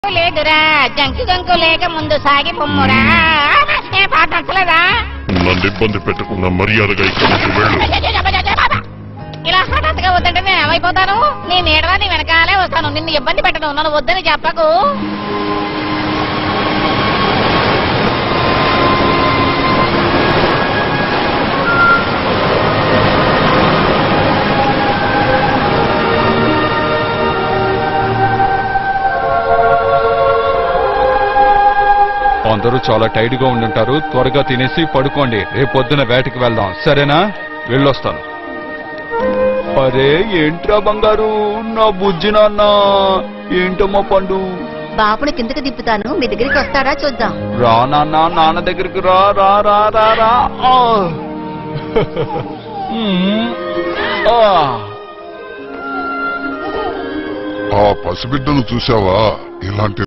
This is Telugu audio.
లేదురా జంకు గంకు లేక ముందు సాగి పొమ్మురా ఏ పాట నచ్చలేదా నన్ను ఇబ్బంది పెట్టకుండా మర్యాదగా ఇక్కడి నుంచి వెళ్ళు ఇలా హఠాత్తుగా వద్దంటే నేను ఏమైపోతాను నీ నీడలా నీ వెనకాలే వస్తాను నిన్ను ఇబ్బంది పెట్టను నన్ను వద్దని చెప్పకు అందరూ చాలా టైట్ గా ఉండుంటారు త్వరగా తినేసి పడుకోండి రేపు పొద్దున వేటకి వెళ్దాం సరేనా వెళ్ళొస్తాను అరే ఏంట్రా బంగారు నా బుజ్జి నాన్న ఏంటమ్మా పండు బాబుని కిందకి దిప్పుతాను మీ దగ్గరికి వస్తాడా చూద్దాం రా నాన్న నాన్న దగ్గరికి రా రా రా రా రా ఆ. మ్మ్. ఆ. ఆ పసిబిడ్డను చూసావా ఇలాంటి